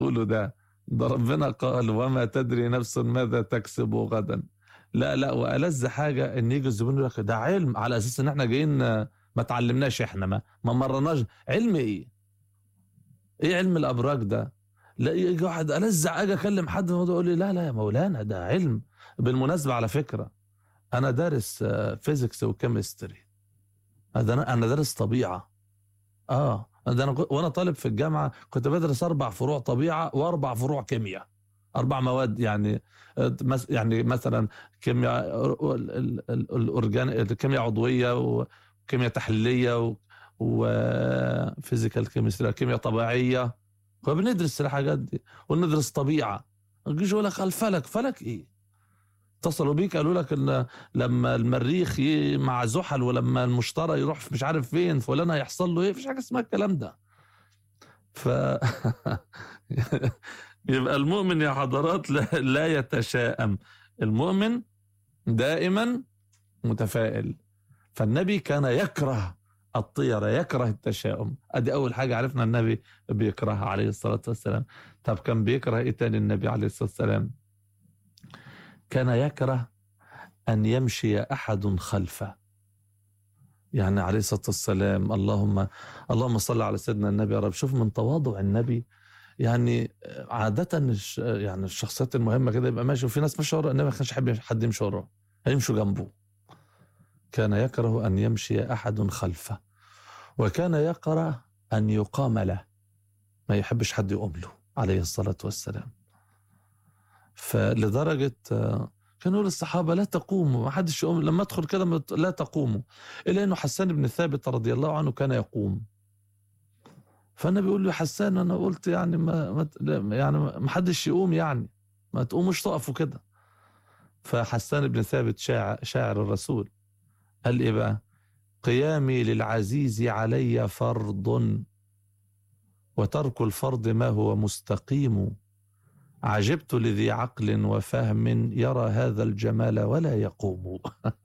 بتقوله ده ده ربنا قال وما تدري نفس ماذا تكسب غدا لا لا والذ حاجه ان يجي الزبون يقول لك ده علم على اساس ان احنا جايين ما تعلمناش احنا ما ما مرناش علم ايه؟ ايه علم الابراج ده؟ لا يجي واحد الزع اجي اكلم حد يقول لي لا لا يا مولانا ده علم بالمناسبه على فكره انا دارس فيزيكس وكيمستري انا انا دارس طبيعه اه ده انا وانا طالب في الجامعه كنت بدرس اربع فروع طبيعه واربع فروع كيمياء اربع مواد يعني يعني مثلا كيمياء الاورجان الكيمياء عضويه وكيمياء تحليليه وفيزيكال كيمستري كيمياء طبيعيه فبندرس الحاجات دي وندرس طبيعه يجي يقول لك الفلك فلك ايه اتصلوا بيك قالوا لك ان لما المريخ مع زحل ولما المشتري يروح مش عارف فين فلان هيحصل له ايه مفيش حاجه اسمها الكلام ده ف يبقى المؤمن يا حضرات لا, لا يتشائم المؤمن دائما متفائل فالنبي كان يكره الطيرة يكره التشاؤم ادي اول حاجة عرفنا النبي بيكرهها عليه الصلاة والسلام طب كان بيكره ايه تاني النبي عليه الصلاة والسلام كان يكره ان يمشي احد خلفه يعني عليه الصلاه والسلام اللهم اللهم صل على سيدنا النبي يا رب شوف من تواضع النبي يعني عادة يعني الشخصيات المهمة كده يبقى ماشي وفي ناس ماشية ورا النبي ما كانش يحب حد يمشي وراه هيمشوا جنبه كان يكره أن يمشي أحد خلفه وكان يكره أن يقام له ما يحبش حد يقوم له عليه الصلاة والسلام فلدرجة كان يقول الصحابة لا تقوموا ما حدش يقوم لما ادخل كده لا تقوموا إلا أنه حسان بن ثابت رضي الله عنه كان يقوم فالنبي يقول له حسان أنا قلت يعني ما يعني ما حدش يقوم يعني ما تقوموش تقفوا كده فحسان بن ثابت شاعر, شاعر الرسول قال إيه بقى قيامي للعزيز علي فرض وترك الفرض ما هو مستقيم عجبت لذي عقل وفهم يرى هذا الجمال ولا يقوم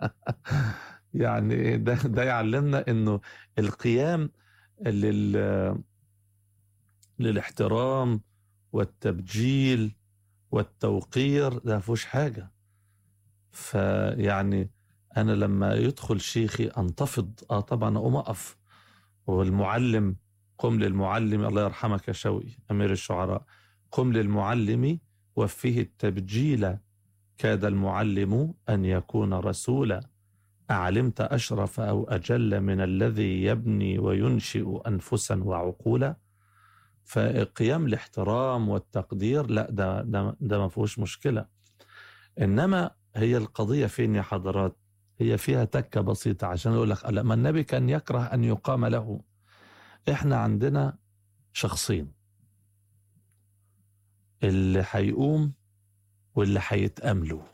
يعني ده, ده يعلمنا انه القيام لل للاحترام والتبجيل والتوقير ده فيهوش حاجة فيعني أنا لما يدخل شيخي أنتفض آه طبعا أقوم أقف والمعلم قم للمعلم الله يرحمك يا شوقي أمير الشعراء قم للمعلم وفيه التبجيل كاد المعلم أن يكون رسولا أعلمت أشرف أو أجل من الذي يبني وينشئ أنفسا وعقولا فقيام الاحترام والتقدير لا ده ده, ده ما فيهوش مشكلة إنما هي القضية فين يا حضرات هي فيها تكة بسيطة عشان يقول لك لما النبي كان يكره أن يقام له إحنا عندنا شخصين اللي هيقوم واللي هيتقام له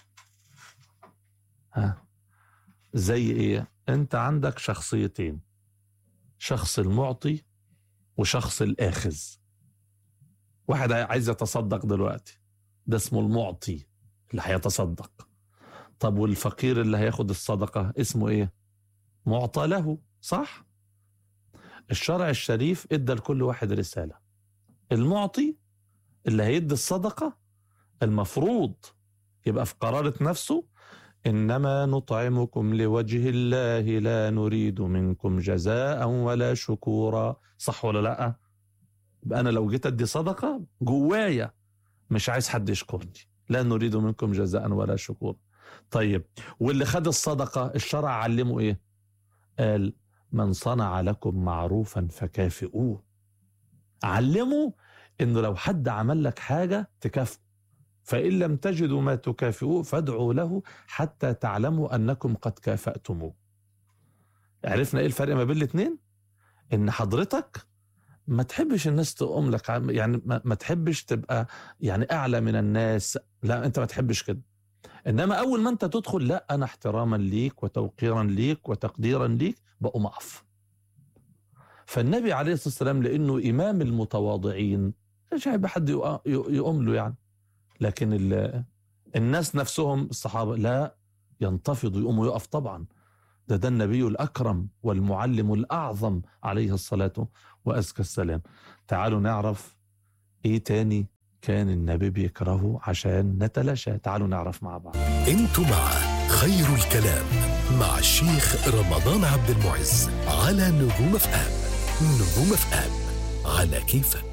ها زي ايه انت عندك شخصيتين شخص المعطي وشخص الاخذ واحد عايز يتصدق دلوقتي ده اسمه المعطي اللي هيتصدق طب والفقير اللي هياخد الصدقة اسمه ايه معطى له صح الشرع الشريف ادى لكل واحد رسالة المعطي اللي هيدي الصدقة المفروض يبقى في قرارة نفسه إنما نطعمكم لوجه الله لا نريد منكم جزاء ولا شكورا صح ولا لا يبقى أنا لو جيت أدي صدقة جوايا مش عايز حد يشكرني لا نريد منكم جزاء ولا شكورا طيب واللي خد الصدقة الشرع علمه إيه قال من صنع لكم معروفا فكافئوه علموا انه لو حد عمل لك حاجه تكافئه فان لم تجدوا ما تكافئوه فادعوا له حتى تعلموا انكم قد كافاتموه عرفنا ايه الفرق ما بين الاثنين ان حضرتك ما تحبش الناس تقوم لك يعني ما تحبش تبقى يعني اعلى من الناس لا انت ما تحبش كده انما اول ما انت تدخل لا انا احتراما ليك وتوقيرا ليك وتقديرا ليك بقوم اقف فالنبي عليه الصلاه والسلام لانه امام المتواضعين مش هيبقى حد يقوم له يعني لكن الناس نفسهم الصحابه لا ينتفضوا يقوموا يقف طبعا ده ده النبي الاكرم والمعلم الاعظم عليه الصلاه وازكى السلام تعالوا نعرف ايه تاني كان النبي بيكرهه عشان نتلاشى تعالوا نعرف مع بعض انتوا مع خير الكلام مع الشيخ رمضان عبد المعز على نجوم اف ام نجوم اف ام على كيفك